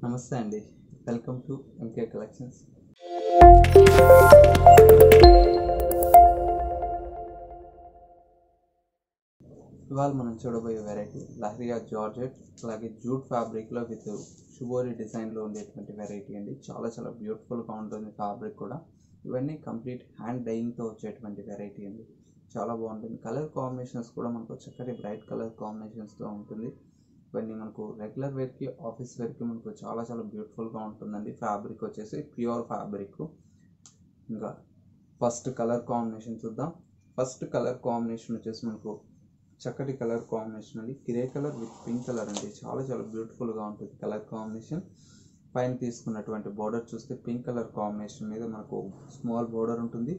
నమస్తే అండి welcome to MK collections ఇవాళ మనం చూడబోయే వెరైటీ లహరియా జార్జెట్ అలాగే జూట్ ఫ్యాబ్రిక్లో విత్ షుబోరి డిజైన్లో ఉండేటువంటి వెరైటీ అండి చాలా చాలా బ్యూటిఫుల్గా ఉంటుంది ఫ్యాబ్రిక్ కూడా ఇవన్నీ కంప్లీట్ హ్యాండ్ డైయింగ్తో వచ్చేటువంటి వెరైటీ అండి చాలా బాగుంటుంది కలర్ కాంబినేషన్స్ కూడా మనకు చక్కటి బ్రైట్ కలర్ కాంబినేషన్స్తో ఉంటుంది ఇవన్నీ మనకు రెగ్యులర్ వేర్కి ఆఫీస్ వేర్కి మనకు చాలా చాలా బ్యూటిఫుల్గా ఉంటుందండి ఫ్యాబ్రిక్ వచ్చేసి ప్యూర్ ఫ్యాబ్రిక్ ఇంకా ఫస్ట్ కలర్ కాంబినేషన్ చూద్దాం ఫస్ట్ కలర్ కాంబినేషన్ వచ్చేసి మనకు చక్కటి కలర్ కాంబినేషన్ అండి grey colour with pink colour అండి చాలా చాలా బ్యూటిఫుల్గా ఉంటుంది కలర్ కాంబినేషన్ పైన తీసుకున్నటువంటి బోర్డర్ చూస్తే పింక్ కలర్ కాంబినేషన్ మీద మనకు స్మాల్ బోర్డర్ ఉంటుంది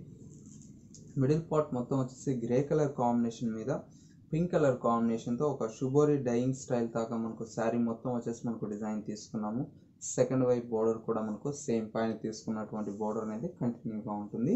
మిడిల్ పార్ట్ మొత్తం వచ్చేసి గ్రే కలర్ కాంబినేషన్ మీద పింక్ కలర్ కాంబినేషన్తో ఒక షుబోరి డైయింగ్ స్టైల్ దాకా మనకు శారీ మొత్తం వచ్చేసి మనకు డిజైన్ తీసుకున్నాము సెకండ్ వైపు బోర్డర్ కూడా మనకు సేమ్ పైన తీసుకున్నటువంటి బోర్డర్ అనేది కంటిన్యూగా ఉంటుంది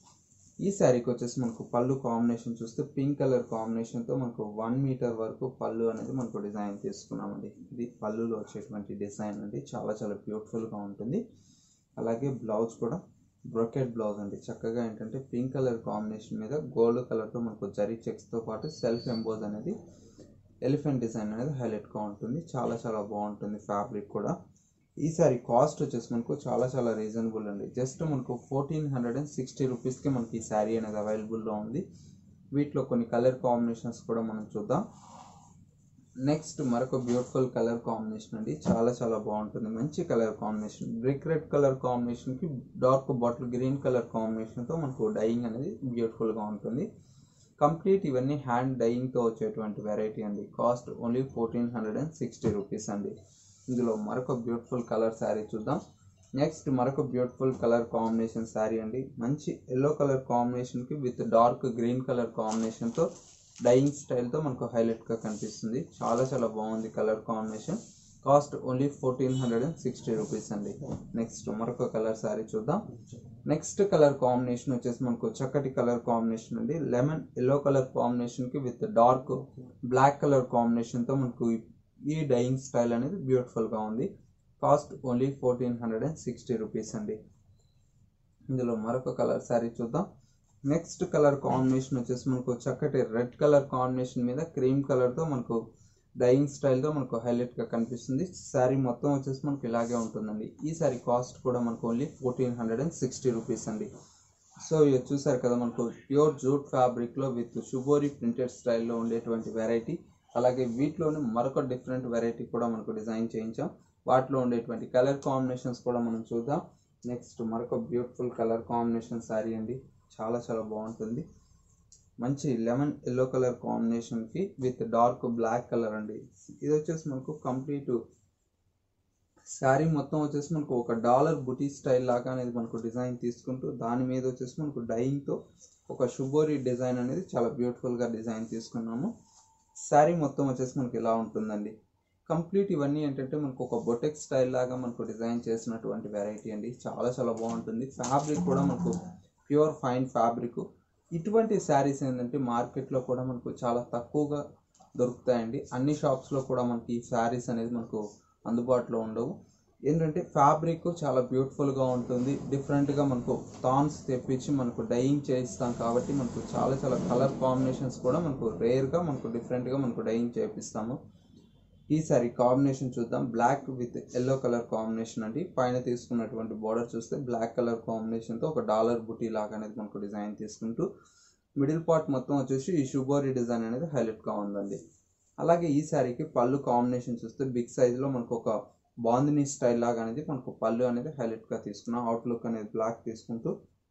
ఈ శారీకి వచ్చేసి మనకు పళ్ళు కాంబినేషన్ చూస్తే పింక్ కలర్ కాంబినేషన్తో మనకు వన్ మీటర్ వరకు పళ్ళు అనేది మనకు డిజైన్ తీసుకున్నామండి ఇది పళ్ళులో వచ్చేటువంటి డిజైన్ అండి చాలా చాలా బ్యూటిఫుల్గా ఉంటుంది అలాగే బ్లౌజ్ కూడా బ్రొకెట్ బ్లౌజ్ అండి చక్కగా ఏంటంటే పింక్ కలర్ కాంబినేషన్ మీద గోల్డ్ కలర్తో మనకు జరీ చెక్స్తో పాటు సెల్ఫ్ ఎంబోజ్ అనేది ఎలిఫెంట్ డిజైన్ అనేది హైలైట్గా ఉంటుంది చాలా చాలా బాగుంటుంది ఫ్యాబ్రిక్ కూడా ఈ సారీ కాస్ట్ వచ్చేసి మనకు చాలా చాలా రీజనబుల్ అండి జస్ట్ మనకు ఫోర్టీన్ హండ్రెడ్ అండ్ సిక్స్టీ రూపీస్కి మనకి ఈ శారీ అనేది అవైలబుల్లో ఉంది వీటిలో కొన్ని కలర్ కాంబినేషన్స్ కూడా మనం చూద్దాం నెక్స్ట్ మరొక బ్యూటిఫుల్ కలర్ కాంబినేషన్ అండి చాలా చాలా బాగుంటుంది మంచి colour combination brick red colour కాంబినేషన్కి డార్క్ బాటిల్ గ్రీన్ కలర్ కాంబినేషన్తో మనకు డైయింగ్ అనేది బ్యూటిఫుల్గా ఉంటుంది కంప్లీట్ ఇవన్నీ హ్యాండ్ డైయింగ్తో వచ్చేటువంటి వెరైటీ అండి cost only fourteen hundred and sixty rupees అండి ఇందులో మరొక బ్యూటిఫుల్ కలర్ శారీ చూద్దాం నెక్స్ట్ మరొక బ్యూటిఫుల్ కలర్ కాంబినేషన్ శారీ అండి మంచి ఎల్లో కలర్ కాంబినేషన్కి విత్ డార్క్ గ్రీన్ కలర్ కాంబినేషన్తో డైయింగ్ స్టైల్తో మనకు హైలైట్గా కనిపిస్తుంది చాలా చాలా బాగుంది colour combination cost only fourteen hundred and sixty rupees అండి నెక్స్ట్ మరొక కలర్ శారీ చూద్దాం నెక్స్ట్ కలర్ కాంబినేషన్ వచ్చేసి మనకు చక్కటి కలర్ కాంబినేషన్ అండి లెమన్ ఎల్లో కలర్ కాంబినేషన్కి విత్ డార్క్ బ్లాక్ కలర్ కాంబినేషన్తో మనకు ఈ డైయింగ్ స్టైల్ అనేది బ్యూటిఫుల్గా ఉంది cost only fourteen hundred and sixty rupees అండి ఇందులో మరొక కలర్ శారీ చూద్దాం నెక్స్ట్ కలర్ కాంబినేషన్ వచ్చేసి మనకు చక్కటి రెడ్ కలర్ కాంబినేషన్ మీద క్రీమ్ కలర్తో మనకు డైయింగ్ స్టైల్తో మనకు హైలైట్గా కనిపిస్తుంది శారీ మొత్తం వచ్చేసి మనకు ఇలాగే ఉంటుందండి ఈ శారీ కాస్ట్ కూడా మనకు only fourteen hundred and sixty rupees అండి సో ఇది చూసారు కదా మనకు ప్యూర్ జూట్ ఫ్యాబ్రిక్లో విత్ షుబోరి ప్రింటెడ్ స్టైల్లో ఉండేటువంటి వెరైటీ అలాగే వీటిలోనే మరొక డిఫరెంట్ వెరైటీ కూడా మనకు డిజైన్ చేయించాం వాటిలో ఉండేటువంటి కలర్ కాంబినేషన్స్ కూడా మనం చూద్దాం నెక్స్ట్ మరొక బ్యూటిఫుల్ కలర్ కాంబినేషన్ శారీ అండి చాలా చాలా బాగుంటుంది మంచి లెమన్ ఎల్లో కలర్ కాంబినేషన్కి విత్ డార్క్ బ్లాక్ కలర్ అండి ఇది వచ్చేసి మనకు కంప్లీట్ శారీ మొత్తం వచ్చేసి మనకు ఒక డాలర్ బుటీ స్టైల్ లాగా అనేది మనకు డిజైన్ తీసుకుంటూ దాని మీద వచ్చేసి మనకు డైయింగ్తో ఒక షుబోరి డిజైన్ అనేది చాలా బ్యూటిఫుల్గా డిజైన్ తీసుకున్నాము శారీ మొత్తం వచ్చేసి మనకి ఇలా ఉంటుందండి కంప్లీట్ ఇవన్నీ ఏంటంటే మనకు ఒక బొటెక్ స్టైల్ లాగా మనకు డిజైన్ చేసినటువంటి వెరైటీ అండి చాలా చాలా బాగుంటుంది ఫ్యాబ్రిక్ కూడా మనకు ప్యూర్ ఫైన్ ఫ్యాబ్రిక్ ఇటువంటి శారీస్ ఏంటంటే మార్కెట్లో కూడా మనకు చాలా తక్కువగా దొరుకుతాయండి అన్ని షాప్స్లో కూడా మనకి ఈ శారీస్ అనేది మనకు అందుబాటులో ఉండవు ఏంటంటే ఫ్యాబ్రిక్ చాలా బ్యూటిఫుల్గా ఉంటుంది డిఫరెంట్గా మనకు థాన్స్ తెప్పించి మనకు డైయింగ్ చేయిస్తాం కాబట్టి మనకు చాలా చాలా కలర్ కాంబినేషన్స్ కూడా మనకు రేర్గా మనకు డిఫరెంట్గా మనకు డైయింగ్ చేపిస్తాము ఈ సారీ కాంబినేషన్ చూద్దాం black with yellow colour combination అండి పైన తీసుకున్నటువంటి బార్డర్ చూస్తే బ్లాక్ కలర్ కాంబినేషన్తో ఒక డాలర్ బుటీ లాగా అనేది మనకు డిజైన్ తీసుకుంటూ మిడిల్ పార్ట్ మొత్తం వచ్చేసి ఈ షుబోరీ డిజైన్ అనేది హైలైట్గా ఉందండి అలాగే ఈ శారీకి పళ్ళు కాంబినేషన్ చూస్తే బిగ్ సైజులో మనకు ఒక బాందిని స్టైల్ లాగా అనేది మనకు పళ్ళు అనేది హైలైట్గా తీసుకున్నాం అవుట్లుక్ అనేది బ్లాక్ తీసుకుంటూ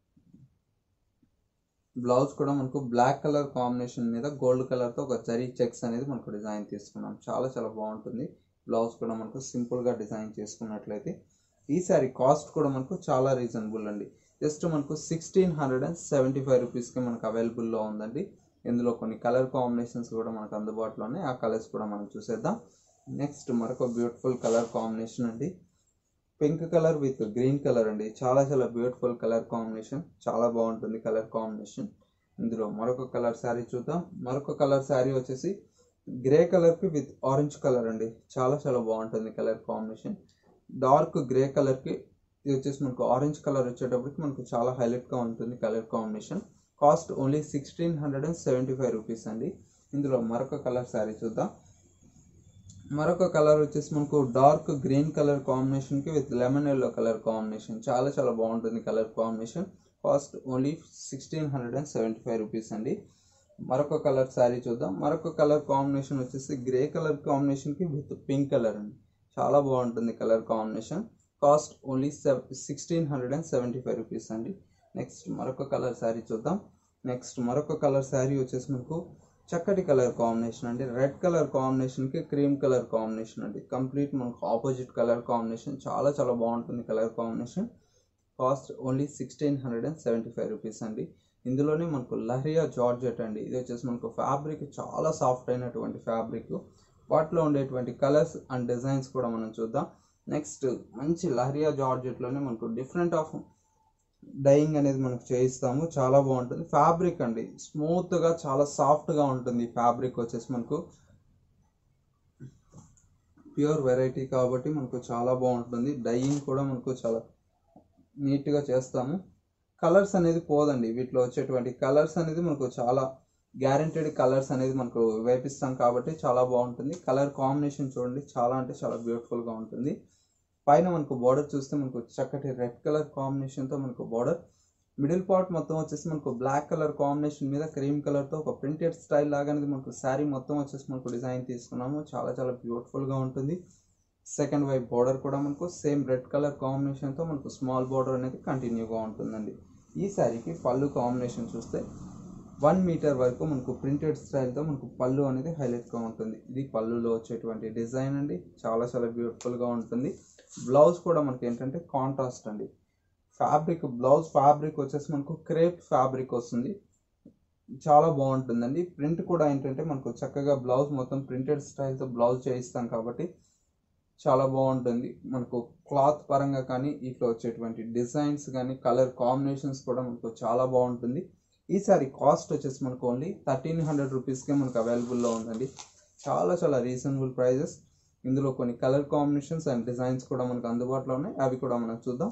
బ్లౌజ్ కూడా మనకు బ్లాక్ కలర్ కాంబినేషన్ మీద గోల్డ్ కలర్తో ఒక జరీ చెక్స్ అనేది మనకు డిజైన్ తీసుకున్నాం చాలా చాలా బాగుంటుంది బ్లౌజ్ కూడా మనకు సింపుల్గా డిజైన్ చేసుకున్నట్లయితే ఈ సారీ కాస్ట్ కూడా మనకు చాలా రీజనబుల్ అండి జస్ట్ మనకు sixteen hundred and seventy five రూపీస్కి మనకు అవైలబుల్లో ఉందండి ఇందులో కొన్ని కలర్ కాంబినేషన్స్ కూడా మనకు అందుబాటులో ఉన్నాయి ఆ కలర్స్ కూడా మనం చూసేద్దాం నెక్స్ట్ మరొక బ్యూటిఫుల్ కలర్ కాంబినేషన్ అండి pink colour with green colour అండి చాలా చాలా బ్యూటిఫుల్ కలర్ కాంబినేషన్ చాలా బాగుంటుంది కలర్ కాంబినేషన్ ఇందులో మరొక కలర్ శారీ చూద్దాం మరొక కలర్ శారీ వచ్చేసి గ్రే కలర్కి విత్ ఆరెంజ్ కలర్ అండి చాలా చాలా బాగుంటుంది కలర్ కాంబినేషన్ డార్క్ గ్రే కలర్కి ఇది వచ్చేసి మనకు ఆరెంజ్ కలర్ వచ్చేటప్పటికి మనకు చాలా హైలైట్గా ఉంటుంది colour combination cost only sixteen hundred and seventy five rupees అండి ఇందులో మరొక కలర్ శారీ చూద్దాం మరొక కలర్ వచ్చేసి మనకు డార్క్ గ్రీన్ కలర్ కాంబినేషన్కి with lemon yellow colour combination చాలా చాలా బాగుంటుంది colour combination cost only sixteen hundred and seventy five rupees అండి మరొక కలర్ శారీ చూద్దాం మరొక కలర్ కాంబినేషన్ వచ్చేసి గ్రే కలర్ కాంబినేషన్కి విత్ పింక్ కలర్ అండి చాలా బాగుంటుంది colour combination cost only sixteen hundred and seventy five rupees అండి నెక్స్ట్ మరొక కలర్ శారీ చూద్దాం నెక్స్ట్ మరొక కలర్ శారీ వచ్చేసి మనకు చక్కటి కలర్ కాంబినేషన్ అండి రెడ్ కలర్ కాంబినేషన్కి క్రీమ్ కలర్ కాంబినేషన్ అండి కంప్లీట్ మనకు ఆపోజిట్ కలర్ కాంబినేషన్ చాలా చాలా బాగుంటుంది colour combination cost only sixteen hundred and seventy five rupees అండి ఇందులోనే మనకు లహరియా జార్జెట్ అండి ఇది వచ్చేసి మనకు ఫ్యాబ్రిక్ చాలా సాఫ్ట్ అయినటువంటి ఫ్యాబ్రిక్ వాటిలో ఉండేటువంటి కలర్స్ అండ్ డిజైన్స్ కూడా మనం చూద్దాం నెక్స్ట్ మంచి లహరియా జార్జెట్లోనే మనకు డిఫరెంట్ ఆఫ్ డైయింగ్ అనేది మనకు చేయిస్తాము చాలా బాగుంటుంది ఫ్యాబ్రిక్ అండి స్మూత్గా చాలా సాఫ్ట్గా ఉంటుంది ఫ్యాబ్రిక్ వచ్చేసి మనకు ప్యూర్ వెరైటీ కాబట్టి మనకు చాలా బాగుంటుంది డైయింగ్ కూడా మనకు చాలా నీట్గా చేస్తాము కలర్స్ అనేది పోదండి వీటిలో వచ్చేటువంటి కలర్స్ అనేది మనకు చాలా గ్యారంటెడ్ కలర్స్ అనేది మనకు వేపిస్తాం కాబట్టి చాలా బాగుంటుంది కలర్ కాంబినేషన్ చూడండి చాలా అంటే చాలా బ్యూటిఫుల్గా ఉంటుంది పైన మనకు బార్డర్ చూస్తే మనకు చక్కటి రెడ్ కలర్ కాంబినేషన్తో మనకు బార్డర్ మిడిల్ పార్ట్ మొత్తం వచ్చేసి మనకు బ్లాక్ కలర్ కాంబినేషన్ మీద క్రీమ్ కలర్తో ఒక ప్రింటెడ్ స్టైల్ లాగా అనేది మనకు శారీ మొత్తం వచ్చేసి మనకు డిజైన్ తీసుకున్నాము చాలా చాలా బ్యూటిఫుల్గా ఉంటుంది సెకండ్ వైపు బార్డర్ కూడా మనకు సేమ్ రెడ్ కలర్ కాంబినేషన్తో మనకు స్మాల్ బార్డర్ అనేది కంటిన్యూగా ఉంటుందండి ఈ శారీకి పళ్ళు కాంబినేషన్ చూస్తే వన్ మీటర్ వరకు మనకు ప్రింటెడ్ స్టైల్తో మనకు పళ్ళు అనేది హైలైట్గా ఉంటుంది ఇది పళ్ళులో వచ్చేటువంటి డిజైన్ అండి చాలా చాలా బ్యూటిఫుల్గా ఉంటుంది బ్లౌజ్ కూడా మనకి ఏంటంటే కాంట్రాస్ట్ అండి ఫ్యాబ్రిక్ బ్లౌజ్ ఫ్యాబ్రిక్ వచ్చేసి మనకు క్రేప్ ఫ్యాబ్రిక్ వస్తుంది చాలా బాగుంటుందండి ప్రింట్ కూడా ఏంటంటే మనకు చక్కగా బ్లౌజ్ మొత్తం ప్రింటెడ్ స్టైల్తో బ్లౌజ్ చేయిస్తాం కాబట్టి చాలా బాగుంటుంది మనకు క్లాత్ పరంగా కానీ ఇట్లా వచ్చేటువంటి డిజైన్స్ కానీ కలర్ కాంబినేషన్స్ కూడా మనకు చాలా బాగుంటుంది ఈ సారీ కాస్ట్ వచ్చేసి మనకు ఓన్లీ థర్టీన్ హండ్రెడ్ రూపీస్కే మనకు అవైలబుల్లో ఉందండి చాలా చాలా రీజనబుల్ ప్రైజెస్ ఇందులో కొన్ని కలర్ కాంబినేషన్స్ అండ్ డిజైన్స్ కూడా మనకు అందుబాటులో ఉన్నాయి అవి కూడా మనం చూద్దాం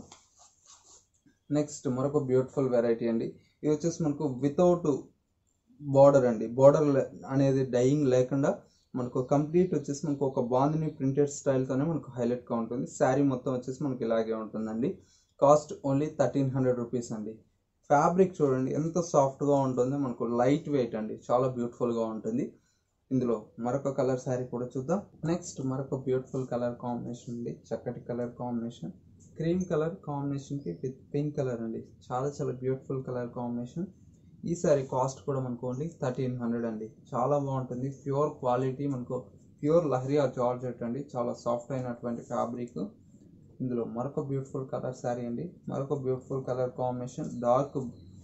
నెక్స్ట్ మరొక బ్యూటిఫుల్ వెరైటీ అండి ఇది వచ్చేసి మనకు వితౌట్ బార్డర్ అండి బార్డర్ అనేది డైయింగ్ లేకుండా మనకు కంప్లీట్ వచ్చేసి మనకు ఒక బాందిని ప్రింటెడ్ స్టైల్తోనే మనకు హైలైట్గా ఉంటుంది శారీ మొత్తం వచ్చేసి మనకి ఇలాగే ఉంటుందండి cost only thirteen hundred rupees అండి ఫ్యాబ్రిక్ చూడండి ఎంత సాఫ్ట్గా ఉంటుందో మనకు లైట్ వెయిట్ అండి చాలా బ్యూటిఫుల్గా ఉంటుంది ఇందులో మరొక కలర్ శారీ కూడా చూద్దాం నెక్స్ట్ మరొక బ్యూటిఫుల్ కలర్ కాంబినేషన్ అండి చక్కటి కలర్ కాంబినేషన్ క్రీమ్ కలర్ కాంబినేషన్కి విత్ పింక్ కలర్ అండి చాలా చాలా బ్యూటిఫుల్ కలర్ కాంబినేషన్ ఈ సారీ కాస్ట్ కూడా మనకు ఓన్లీ థర్టీన్ హండ్రెడ్ అండి చాలా బాగుంటుంది ప్యూర్ క్వాలిటీ మనకు ప్యూర్ లహరియా జార్జెట్ అండి చాలా సాఫ్ట్ అయినటువంటి ఫ్యాబ్రిక్ ఇందులో మరొక బ్యూటిఫుల్ కలర్ శారీ అండి మరొక beautiful colour combination dark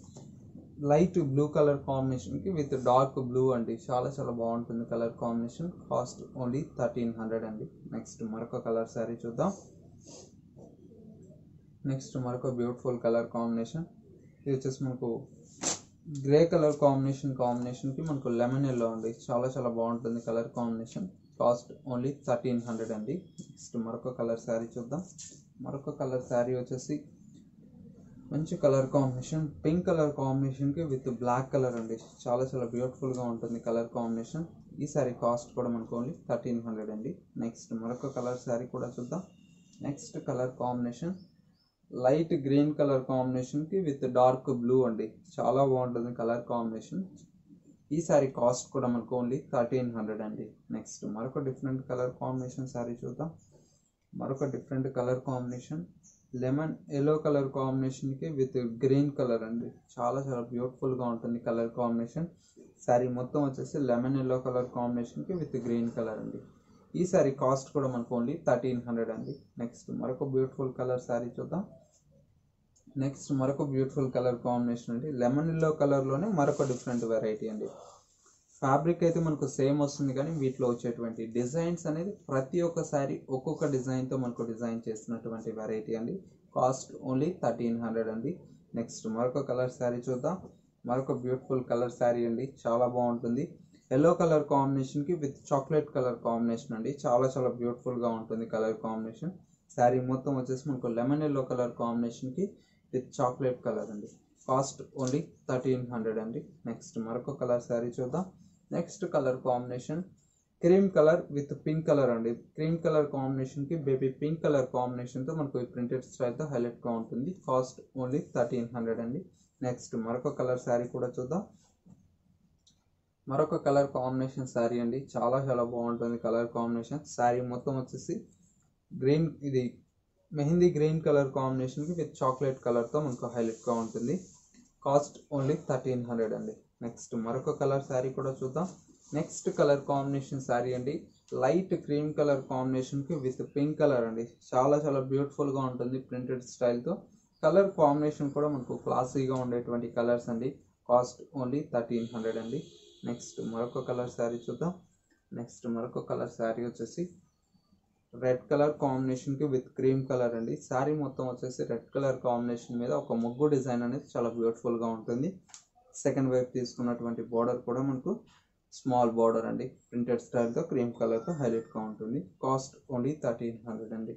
light blue colour కాంబినేషన్కి విత్ డార్క్ బ్లూ అండి చాలా చాలా బాగుంటుంది colour combination cost only thirteen hundred అండి నెక్స్ట్ మరొక కలర్ శారీ చూద్దాం నెక్స్ట్ మరొక బ్యూటిఫుల్ కలర్ కాంబినేషన్ ఇది వచ్చేసి మనకు గ్రే కలర్ కాంబినేషన్ కాంబినేషన్కి మనకు లెమన్ ఎల్లో అండి చాలా చాలా బాగుంటుంది colour combination cost only thirteen hundred అండి నెక్స్ట్ మరొక కలర్ శారీ చూద్దాం మరొక కలర్ శారీ వచ్చేసి మంచి కలర్ కాంబినేషన్ పింక్ కలర్ కాంబినేషన్కి విత్ బ్లాక్ కలర్ అండి చాలా చాలా బ్యూటిఫుల్గా ఉంటుంది కలర్ కాంబినేషన్ ఈ శారీ కాస్ట్ కూడా మనకు ఓన్లీ థర్టీన్ హండ్రెడ్ అండి నెక్స్ట్ మరొక కలర్ శారీ కూడా చూద్దాం next colour combination light green colour కాంబినేషన్కి విత్ డార్క్ బ్లూ అండి చాలా బాగుంటుంది కలర్ కాంబినేషన్ ఈ శారీ కాస్ట్ కూడా మనకు ఓన్లీ థర్టీన్ హండ్రెడ్ అండి నెక్స్ట్ మరొక డిఫరెంట్ కలర్ కాంబినేషన్ శారీ చూద్దాం మరొక different colour combination lemon yellow colour కాంబినేషన్కి విత్ గ్రీన్ కలర్ అండి చాలా చాలా బ్యూటిఫుల్గా ఉంటుంది కలర్ కాంబినేషన్ శారీ మొత్తం వచ్చేసి లెమన్ ఎల్లో కలర్ కాంబినేషన్కి విత్ గ్రీన్ కలర్ అండి ఈ శారీ కాస్ట్ కూడా మనకు ఓన్లీ థర్టీన్ హండ్రెడ్ అండి నెక్స్ట్ మరొక బ్యూటిఫుల్ కలర్ శారీ చూద్దాం నెక్స్ట్ మరొక బ్యూటిఫుల్ కలర్ కాంబినేషన్ అండి లెమన్ ఎల్లో కలర్లోనే మరొక డిఫరెంట్ వెరైటీ అండి ఫ్యాబ్రిక్ అయితే మనకు సేమ్ వస్తుంది కానీ వీటిలో వచ్చేటువంటి డిజైన్స్ అనేది ప్రతి ఒక్క శారీ ఒక్కొక్క డిజైన్తో మనకు డిజైన్ చేసినటువంటి వెరైటీ అండి కాస్ట్ ఓన్లీ థర్టీన్ హండ్రెడ్ అండి నెక్స్ట్ మరొక కలర్ శారీ చూద్దాం మరొక బ్యూటిఫుల్ కలర్ శారీ అండి చాలా బాగుంటుంది ఎల్లో కలర్ కాంబినేషన్కి విత్ చాక్లెట్ కలర్ కాంబినేషన్ అండి చాలా చాలా బ్యూటిఫుల్గా ఉంటుంది కలర్ కాంబినేషన్ శారీ మొత్తం వచ్చేసి మనకు లెమన్ ఎల్లో కలర్ కాంబినేషన్కి విత్ చాక్లెట్ కలర్ అండి కాస్ట్ ఓన్లీ థర్టీన్ హండ్రెడ్ అండి నెక్స్ట్ మరొక కలర్ శారీ చూద్దాం next colour combination cream colour with pink colour అండి క్రీమ్ కలర్ కాంబినేషన్కి బేబీ పింక్ కలర్ కాంబినేషన్తో మనకు ఈ ప్రింటెడ్ స్టైల్తో హైలైట్గా ఉంటుంది కాస్ట్ ఓన్లీ థర్టీన్ హండ్రెడ్ అండి నెక్స్ట్ మరొక కలర్ శారీ కూడా చూద్దాం మరొక కలర్ కాంబినేషన్ శారీ అండి చాలా చాలా బాగుంటుంది కలర్ కాంబినేషన్ శారీ మొత్తం వచ్చేసి గ్రీన్ ఇది మెహందీ గ్రీన్ కలర్ కాంబినేషన్కి విత్ చాక్లెట్ కలర్తో మనకు హైలైట్గా ఉంటుంది కాస్ట్ ఓన్లీ థర్టీన్ హండ్రెడ్ అండి నెక్స్ట్ మరొక కలర్ శారీ కూడా చూద్దాం నెక్స్ట్ కలర్ కాంబినేషన్ శారీ అండి లైట్ క్రీమ్ కలర్ కాంబినేషన్కి విత్ పింక్ కలర్ అండి చాలా చాలా బ్యూటిఫుల్గా ఉంటుంది ప్రింటెడ్ స్టైల్తో కలర్ కాంబినేషన్ కూడా మనకు క్లాసీగా ఉండేటువంటి కలర్స్ అండి కాస్ట్ ఓన్లీ థర్టీన్ హండ్రెడ్ అండి నెక్స్ట్ మరొక కలర్ శారీ చూద్దాం నెక్స్ట్ మరొక కలర్ శారీ వచ్చేసి రెడ్ కలర్ కాంబినేషన్కి విత్ క్రీమ్ కలర్ అండి శారీ మొత్తం వచ్చేసి రెడ్ కలర్ కాంబినేషన్ మీద ఒక ముగ్గు డిజైన్ అనేది చాలా బ్యూటిఫుల్గా ఉంటుంది సెకండ్ వైపు తీసుకున్నటువంటి బార్డర్ కూడా మనకు స్మాల్ బార్డర్ అండి ప్రింటెడ్ స్టైల్తో క్రీమ్ కలర్తో హైలైట్గా ఉంటుంది కాస్ట్ ఓన్లీ థర్టీన్ హండ్రెడ్ అండి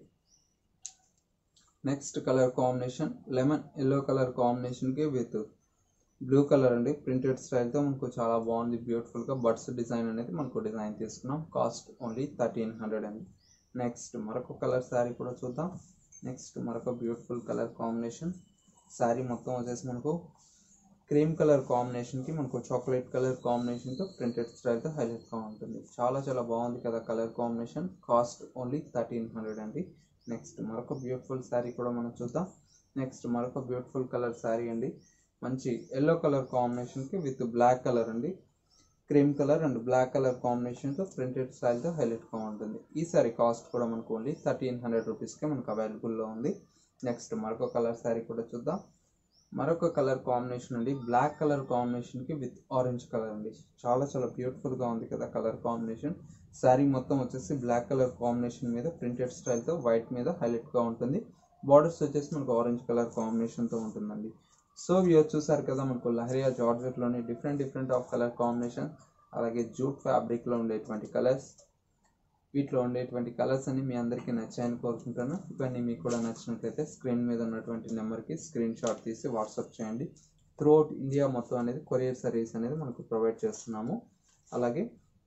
next colour combination lemon yellow colour కాంబినేషన్కి విత్ బ్లూ కలర్ అండి ప్రింటెడ్ స్టైల్తో మనకు చాలా బాగుంది బ్యూటిఫుల్గా బడ్స్ డిజైన్ అనేది మనకు డిజైన్ తీసుకున్నాం కాస్ట్ ఓన్లీ థర్టీన్ హండ్రెడ్ అండి నెక్స్ట్ మరొక కలర్ శారీ కూడా చూద్దాం నెక్స్ట్ మరొక బ్యూటిఫుల్ కలర్ కాంబినేషన్ శారీ మొత్తం వచ్చేసి మనకు క్రీమ్ కలర్ కాంబినేషన్కి మనకు చాక్లెట్ కలర్ కాంబినేషన్తో ప్రింటెడ్ స్టైల్తో హైలైట్గా ఉంటుంది చాలా చాలా బాగుంది కదా colour combination cost only thirteen hundred అండి నెక్స్ట్ మరొక బ్యూటిఫుల్ శారీ కూడా మనం చూద్దాం నెక్స్ట్ మరొక బ్యూటిఫుల్ కలర్ శారీ అండి మంచి ఎల్లో కలర్ కాంబినేషన్కి విత్ బ్లాక్ కలర్ అండి cream colour and black colour కాంబినేషన్తో ప్రింటెడ్ స్టైల్తో హైలైట్గా ఉంటుంది ఈ సారీ కాస్ట్ కూడా మనకు ఓన్లీ థర్టీన్ హండ్రెడ్ రూపీస్కే మనకు అవైలబుల్లో ఉంది నెక్స్ట్ మరొక కలర్ శారీ కూడా చూద్దాం మరొక కలర్ కాంబినేషన్ అండి బ్లాక్ కలర్ కాంబినేషన్కి విత్ ఆరెంజ్ కలర్ అండి చాలా చాలా బ్యూటిఫుల్గా ఉంది కదా కలర్ కాంబినేషన్ శారీ మొత్తం వచ్చేసి బ్లాక్ కలర్ కాంబినేషన్ మీద ప్రింటెడ్ స్టైల్తో వైట్ మీద హైలైట్గా ఉంటుంది బార్డర్స్ వచ్చేసి మనకు ఆరెంజ్ కలర్ కాంబినేషన్తో ఉంటుందండి సో వ్యూర్ చూసారు కదా మనకు లహరియా జార్జెట్లోని different different of colour combination అలాగే జూట్ ఫ్యాబ్రిక్లో ఉండేటువంటి కలర్స్ వీటిలో ఉండేటువంటి కలర్స్ అన్ని మీ అందరికీ నచ్చాయని కోరుకుంటాను ఇవన్నీ మీకు కూడా నచ్చినట్లయితే స్క్రీన్ మీద ఉన్నటువంటి నెంబర్కి స్క్రీన్ షాట్ తీసి వాట్సాప్ చేయండి త్రూఅవుట్ ఇండియా మొత్తం అనేది కొరియర్ సర్వీస్ అనేది మనకు ప్రొవైడ్ చేస్తున్నాము అలాగే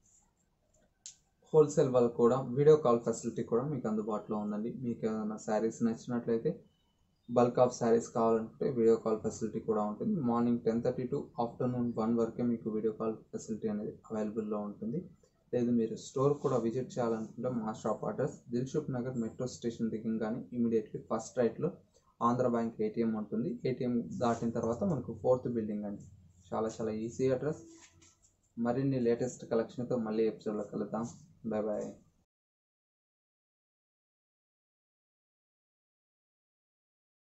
హోల్సేల్ వాళ్ళకు కూడా వీడియో కాల్ ఫెసిలిటీ కూడా మీకు అందుబాటులో ఉందండి మీకు ఏదైనా శారీస్ నచ్చినట్లయితే బల్క్ ఆఫ్ శారీస్ కావాలనుకుంటే వీడియో కాల్ ఫెసిలిటీ కూడా ఉంటుంది morning ten thirty to afternoon one వరకే మీకు వీడియో కాల్ ఫెసిలిటీ అనేది అవైలబుల్లో ఉంటుంది లేదు మీరు స్టోర్ కూడా విజిట్ చేయాలనుకుంటే మా shop address Dilsukhnagar metro station దిగంగానే ఇమీడియట్లీ ఫస్ట్ రైట్లో ఆంధ్ర బ్యాంక్ ఏటీఎం ఉంటుంది ఏటీఎం దాటిన తర్వాత మనకు ఫోర్త్ బిల్డింగ్ అండి చాలా చాలా ఈజీ అడ్రస్ మరిన్ని లేటెస్ట్ కలెక్షన్తో మళ్ళీ ఎపిసోడ్లో కలుద్దాం బాయ్ బాయ్